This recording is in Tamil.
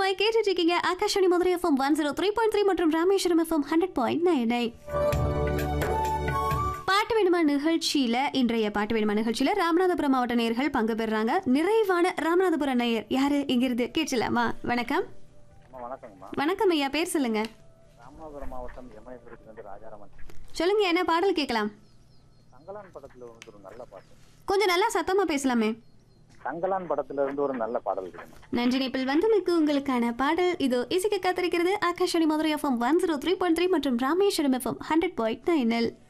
சந்தோஷமாய் கேட்டுட்டு இருக்கீங்க Akashvani Madurai FM one zero three point three மற்றும் Rameswaram FM hundred point nine nine பாட்டு வேணுமா நிகழ்ச்சியில இன்றைய பாட்டு வேணுமா நிகழ்ச்சியில ராமநாதபுரம் மாவட்ட நேயர்கள் பங்கு பெறுறாங்க நிறைவான ராமநாதபுரம் நேயர் யாரு இங்கிருந்து கேட்கலாமா வணக்கம் அம்மா வணக்கங்கம்மா வணக்கம் ஐயா பேர் சொல்லுங்க ராமநாதபுரம் மாவட்டம் எமயபுரத்துலேருந்து ராஜாராமன் சொல்லுங்க என்ன பாடல் கேட்கலாம் தங்கலான் படத்துல இருந்து ஒரு நல்ல பாட்டு கொஞ்சம் நல்லா சத்தமா பேசலாமே தங்கலான் படத்துல இருந்து ஒரு நல்ல பாடல் இருக்குமா நன்றி நேப்பில் வந்தமைக்கு உங்களுக்கான பாடல் இதோ இசைக்க காத்திருக்கிறது Akashvani Madurai FM one zero three point three மற்றும் ராமேஸ்வரம் எஃப்எம் ஹண்ட்ரட் பாயிண்ட் நைனில்